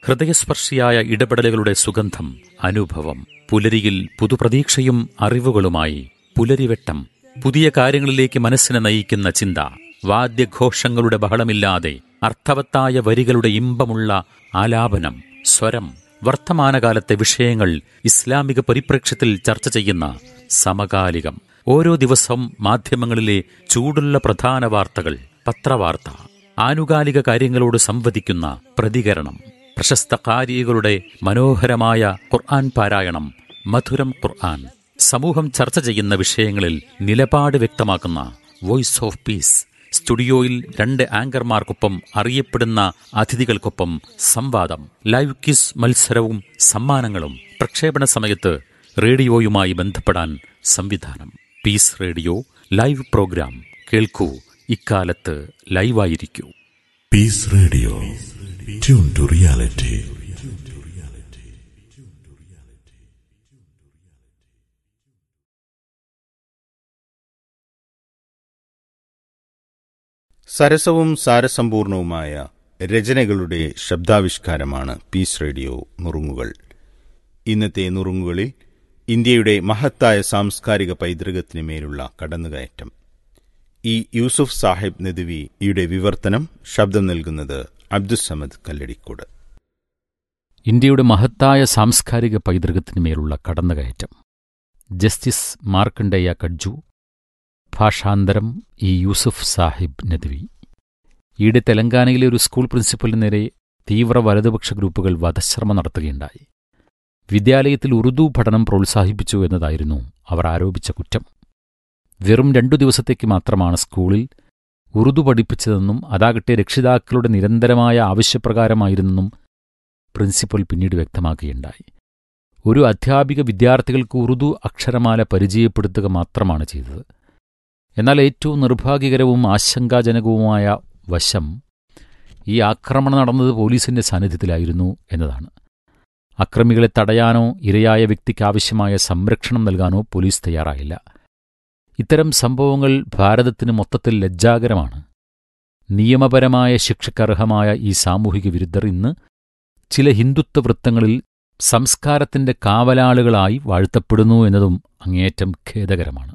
ഹൃദയസ്പർശിയായ ഇടപെടലുകളുടെ സുഗന്ധം അനുഭവം പുലരിയിൽ പുതുപ്രതീക്ഷയും അറിവുകളുമായി പുലരിവെട്ടം പുതിയ കാര്യങ്ങളിലേക്ക് മനസ്സിനെ നയിക്കുന്ന ചിന്ത വാദ്യഘോഷങ്ങളുടെ ബഹളമില്ലാതെ അർത്ഥവത്തായ വരികളുടെ ഇമ്പമുള്ള ആലാപനം സ്വരം വർത്തമാനകാലത്തെ വിഷയങ്ങൾ ഇസ്ലാമിക പരിപ്രേക്ഷ്യത്തിൽ ചർച്ച ചെയ്യുന്ന സമകാലികം ഓരോ ദിവസവും മാധ്യമങ്ങളിലെ ചൂടുള്ള പ്രധാന വാർത്തകൾ പത്രവാർത്ത ആനുകാലിക കാര്യങ്ങളോട് സംവദിക്കുന്ന പ്രതികരണം പ്രശസ്ത കാരികളുടെ മനോഹരമായ ഖുർആൻ പാരായണം മധുരം ഖുർആൻ സമൂഹം ചർച്ച ചെയ്യുന്ന വിഷയങ്ങളിൽ നിലപാട് വ്യക്തമാക്കുന്ന വോയിസ് ഓഫ് പീസ് സ്റ്റുഡിയോയിൽ രണ്ട് ആങ്കർമാർക്കൊപ്പം അറിയപ്പെടുന്ന അതിഥികൾക്കൊപ്പം സംവാദം ലൈവ് ക്വിസ് മത്സരവും സമ്മാനങ്ങളും പ്രക്ഷേപണ സമയത്ത് റേഡിയോയുമായി ബന്ധപ്പെടാൻ സംവിധാനം പീസ് റേഡിയോ ലൈവ് പ്രോഗ്രാം കേൾക്കൂ ഇക്കാലത്ത് ലൈവായിരിക്കൂ Peace Radio. Tune to reality. സരസവും സാരസമ്പൂർണവുമായ രചനകളുടെ ശബ്ദാവിഷ്കാരമാണ് പീസ് റേഡിയോ നുറുങ്ങുകൾ ഇന്നത്തെ നുറുങ്ങുകളിൽ ഇന്ത്യയുടെ മഹത്തായ സാംസ്കാരിക പൈതൃകത്തിന് മേലുള്ള കടന്നുകയറ്റം ഈ യൂസുഫ് സാഹിബ് നദവിയുടെ വിവർത്തനം ശബ്ദം നൽകുന്നത് അബ്ദുസമദ് കല്ലടിക്കോട് ഇന്ത്യയുടെ മഹത്തായ സാംസ്കാരിക പൈതൃകത്തിന് മേലുള്ള കടന്നുകയറ്റം ജസ്റ്റിസ് മാർക്കണ്ഡേയ കഡ്ജു ഭാഷാന്തരം ഇ യൂസുഫ് സാഹിബ് നദ്വി ഈയിടെ തെലങ്കാനയിലെ ഒരു സ്കൂൾ പ്രിൻസിപ്പലിന് നേരെ തീവ്ര വലതുപക്ഷ ഗ്രൂപ്പുകൾ വധശ്രമം നടത്തുകയുണ്ടായി വിദ്യാലയത്തിൽ ഉറുദു പഠനം പ്രോത്സാഹിപ്പിച്ചു എന്നതായിരുന്നു അവർ ആരോപിച്ച കുറ്റം വെറും രണ്ടു ദിവസത്തേക്ക് മാത്രമാണ് സ്കൂളിൽ ഉറുദു പഠിപ്പിച്ചതെന്നും അതാകട്ടെ രക്ഷിതാക്കളുടെ നിരന്തരമായ ആവശ്യപ്രകാരമായിരുന്നെന്നും പ്രിൻസിപ്പൽ പിന്നീട് വ്യക്തമാക്കുകയുണ്ടായി ഒരു അധ്യാപിക വിദ്യാർത്ഥികൾക്ക് ഉറുദു അക്ഷരമാല പരിചയപ്പെടുത്തുക മാത്രമാണ് ചെയ്തത് എന്നാൽ ഏറ്റവും നിർഭാഗ്യകരവും ആശങ്കാജനകവുമായ വശം ഈ ആക്രമണം നടന്നത് പോലീസിന്റെ സാന്നിധ്യത്തിലായിരുന്നു എന്നതാണ് അക്രമികളെ തടയാനോ ഇരയായ വ്യക്തിക്ക് ആവശ്യമായ സംരക്ഷണം നൽകാനോ പോലീസ് തയ്യാറായില്ല ഇത്തരം സംഭവങ്ങൾ ഭാരതത്തിന് മൊത്തത്തിൽ ലജ്ജാകരമാണ് നിയമപരമായ ശിക്ഷക്കർഹമായ ഈ സാമൂഹിക വിരുദ്ധർ ഇന്ന് ചില ഹിന്ദുത്വ വൃത്തങ്ങളിൽ സംസ്കാരത്തിന്റെ കാവലാളുകളായി വാഴ്ത്തപ്പെടുന്നു എന്നതും അങ്ങേയറ്റം ഖേദകരമാണ്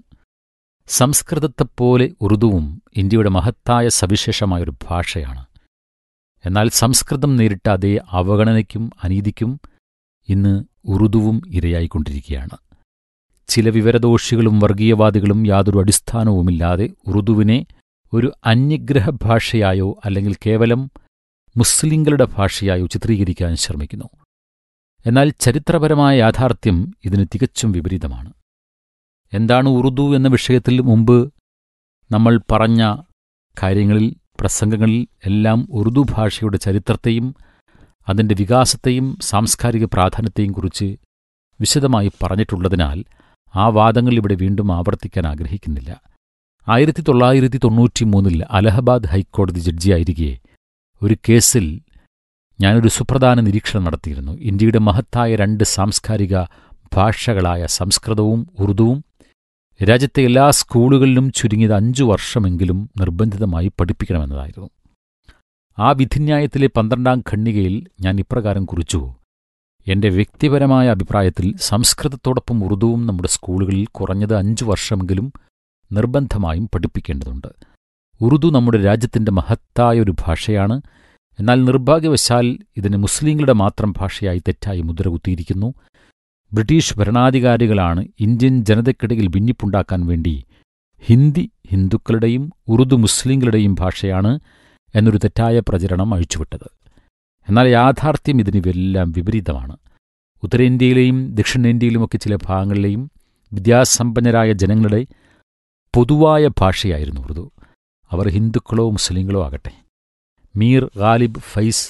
സംസ്കൃതത്തെപ്പോലെ ഉറുദുവും ഇന്ത്യയുടെ മഹത്തായ സവിശേഷമായൊരു ഭാഷയാണ് എന്നാൽ സംസ്കൃതം നേരിട്ട അതേ അവഗണനയ്ക്കും അനീതിക്കും ഇന്ന് ഉറുദുവും ഇരയായിക്കൊണ്ടിരിക്കുകയാണ് ചില വിവരദോഷികളും വർഗീയവാദികളും യാതൊരു അടിസ്ഥാനവുമില്ലാതെ ഉറുദുവിനെ ഒരു അന്യഗ്രഹ ഭാഷയായോ അല്ലെങ്കിൽ കേവലം മുസ്ലിങ്ങളുടെ ഭാഷയായോ ചിത്രീകരിക്കാൻ ശ്രമിക്കുന്നു എന്നാൽ ചരിത്രപരമായ യാഥാർത്ഥ്യം ഇതിന് തികച്ചും വിപരീതമാണ് എന്താണ് ഉറുദു എന്ന വിഷയത്തിൽ മുമ്പ് നമ്മൾ പറഞ്ഞ കാര്യങ്ങളിൽ പ്രസംഗങ്ങളിൽ എല്ലാം ഉറുദു ഭാഷയുടെ ചരിത്രത്തെയും അതിന്റെ വികാസത്തെയും സാംസ്കാരിക പ്രാധാന്യത്തെയും കുറിച്ച് വിശദമായി പറഞ്ഞിട്ടുള്ളതിനാൽ ആ വാദങ്ങൾ ഇവിടെ വീണ്ടും ആവർത്തിക്കാൻ ആഗ്രഹിക്കുന്നില്ല ആയിരത്തി തൊള്ളായിരത്തി തൊണ്ണൂറ്റിമൂന്നിൽ അലഹബാദ് ഹൈക്കോടതി ജഡ്ജിയായിരിക്കെ ഒരു കേസിൽ ഞാനൊരു സുപ്രധാന നിരീക്ഷണം നടത്തിയിരുന്നു ഇന്ത്യയുടെ മഹത്തായ രണ്ട് സാംസ്കാരിക ഭാഷകളായ സംസ്കൃതവും ഉറുദുവും രാജ്യത്തെ എല്ലാ സ്കൂളുകളിലും ചുരുങ്ങിയത് അഞ്ചു വർഷമെങ്കിലും നിർബന്ധിതമായി പഠിപ്പിക്കണമെന്നതായിരുന്നു ആ വിധിന്യായത്തിലെ പന്ത്രണ്ടാം ഖണ്ഡികയിൽ ഞാൻ ഇപ്രകാരം കുറിച്ചു എന്റെ വ്യക്തിപരമായ അഭിപ്രായത്തിൽ സംസ്കൃതത്തോടൊപ്പം ഉറുദുവും നമ്മുടെ സ്കൂളുകളിൽ കുറഞ്ഞത് അഞ്ചു വർഷമെങ്കിലും നിർബന്ധമായും പഠിപ്പിക്കേണ്ടതുണ്ട് ഉറുദു നമ്മുടെ രാജ്യത്തിന്റെ മഹത്തായ ഒരു ഭാഷയാണ് എന്നാൽ നിർഭാഗ്യവശാൽ ഇതിന് മുസ്ലിങ്ങളുടെ മാത്രം ഭാഷയായി തെറ്റായി മുദ്രകുത്തിയിരിക്കുന്നു ബ്രിട്ടീഷ് ഭരണാധികാരികളാണ് ഇന്ത്യൻ ജനതയ്ക്കിടയിൽ ഭിന്നിപ്പുണ്ടാക്കാൻ വേണ്ടി ഹിന്ദി ഹിന്ദുക്കളുടെയും ഉറുദു മുസ്ലിങ്ങളുടെയും ഭാഷയാണ് എന്നൊരു തെറ്റായ പ്രചരണം അഴിച്ചുവിട്ടത് എന്നാൽ യാഥാർത്ഥ്യം ഇതിനെല്ലാം വിപരീതമാണ് ഉത്തരേന്ത്യയിലെയും ദക്ഷിണേന്ത്യയിലുമൊക്കെ ചില ഭാഗങ്ങളിലെയും വിദ്യാസമ്പന്നരായ ജനങ്ങളുടെ പൊതുവായ ഭാഷയായിരുന്നു ഉറുദു അവർ ഹിന്ദുക്കളോ മുസ്ലിങ്ങളോ ആകട്ടെ മീർ ഗാലിബ് ഫൈസ്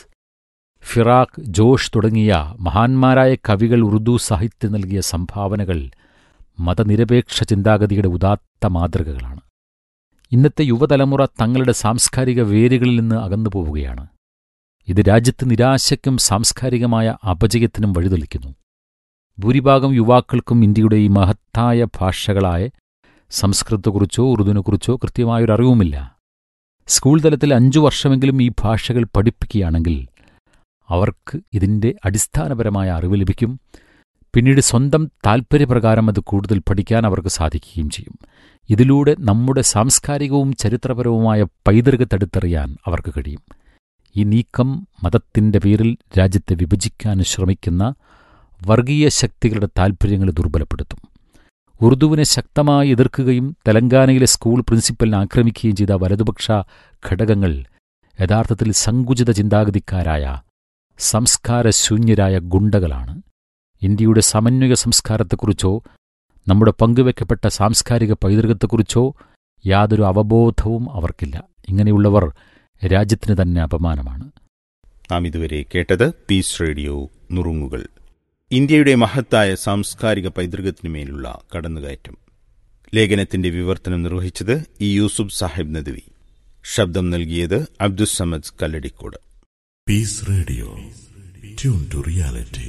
ഫിറാഖ് ജോഷ് തുടങ്ങിയ മഹാന്മാരായ കവികൾ ഉറുദു സാഹിത്യം നൽകിയ സംഭാവനകൾ മതനിരപേക്ഷ ചിന്താഗതിയുടെ ഉദാത്ത മാതൃകകളാണ് ഇന്നത്തെ യുവതലമുറ തങ്ങളുടെ സാംസ്കാരിക വേരുകളിൽ നിന്ന് അകന്നു പോവുകയാണ് ഇത് രാജ്യത്ത് നിരാശയ്ക്കും സാംസ്കാരികമായ അപജയത്തിനും വഴിതെളിക്കുന്നു ഭൂരിഭാഗം യുവാക്കൾക്കും ഇന്ത്യയുടെ ഈ മഹത്തായ ഭാഷകളായ സംസ്കൃതത്തെക്കുറിച്ചോ ഉറുദുവിനെക്കുറിച്ചോ കൃത്യമായൊരറിവുമില്ല സ്കൂൾ തലത്തിൽ അഞ്ചു വർഷമെങ്കിലും ഈ ഭാഷകൾ പഠിപ്പിക്കുകയാണെങ്കിൽ അവർക്ക് ഇതിൻ്റെ അടിസ്ഥാനപരമായ അറിവ് ലഭിക്കും പിന്നീട് സ്വന്തം താൽപ്പര്യപ്രകാരം അത് കൂടുതൽ പഠിക്കാൻ അവർക്ക് സാധിക്കുകയും ചെയ്യും ഇതിലൂടെ നമ്മുടെ സാംസ്കാരികവും ചരിത്രപരവുമായ പൈതൃകത്തെടുത്തറിയാൻ അവർക്ക് കഴിയും ഈ നീക്കം മതത്തിൻ്റെ പേരിൽ രാജ്യത്തെ വിഭജിക്കാൻ ശ്രമിക്കുന്ന വർഗീയ ശക്തികളുടെ താൽപ്പര്യങ്ങളെ ദുർബലപ്പെടുത്തും ഉറുദുവിനെ ശക്തമായി എതിർക്കുകയും തെലങ്കാനയിലെ സ്കൂൾ പ്രിൻസിപ്പലിനെ ആക്രമിക്കുകയും ചെയ്ത വലതുപക്ഷ ഘടകങ്ങൾ യഥാർത്ഥത്തിൽ സങ്കുചിത ചിന്താഗതിക്കാരായ സംസ്കാരശൂന്യരായ ഗുണ്ടകളാണ് ഇന്ത്യയുടെ സമന്വയ സംസ്കാരത്തെക്കുറിച്ചോ നമ്മുടെ പങ്കുവെക്കപ്പെട്ട സാംസ്കാരിക പൈതൃകത്തെക്കുറിച്ചോ യാതൊരു അവബോധവും അവർക്കില്ല ഇങ്ങനെയുള്ളവർ രാജ്യത്തിന് തന്നെ അപമാനമാണ് നാം ഇതുവരെ കേട്ടത് പീസ് റേഡിയോ നുറുങ്ങുകൾ ഇന്ത്യയുടെ മഹത്തായ സാംസ്കാരിക പൈതൃകത്തിനുമേലുള്ള കടന്നുകയറ്റം ലേഖനത്തിന്റെ വിവർത്തനം നിർവഹിച്ചത് ഇ യൂസുഫ് സാഹിബ് നദ്വി ശബ്ദം നൽകിയത് Abdussamad Kalladikode Peace Radio. Tune to reality.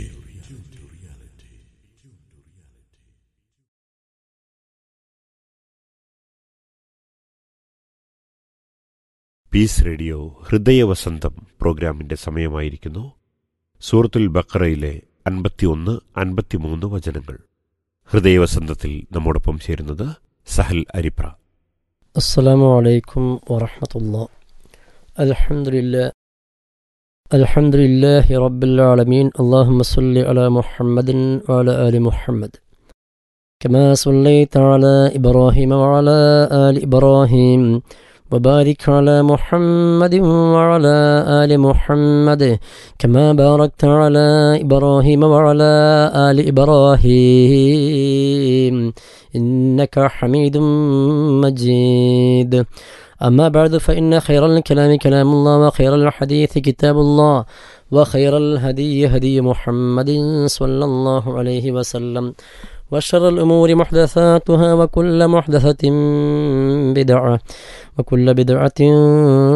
Peace Radio Hridayavasantham പ്രോഗ്രാമിന്റെ സമയമായിരിക്കുന്നു സൂറത്തുൽ ബക്കറയിലെ അൻപത്തിയൊന്ന് അൻപത്തിമൂന്ന് വചനങ്ങൾ ഹൃദയവസന്തത്തിൽ നമ്മോടൊപ്പം ചേരുന്നത് സഹൽ അരിപ്ര السلام عليكم ورحمة الله الحمد لله الحمد لله رب العالمين اللهم صل على محمد وعلى آل محمد كما صليت على إبراهيم وعلى آل إبراهيم وبارك على محمد وعلى آل محمد كما باركت على إبراهيم وعلى آل إبراهيم إنك حميد مجيد أما بعد فإن خير الكلام كلام الله وخير الحديث كتاب الله وخير الهدي هدي محمد صلى الله عليه وسلم وشر الأمور محدثاتها وكل محدثة بدعة وكل بدعة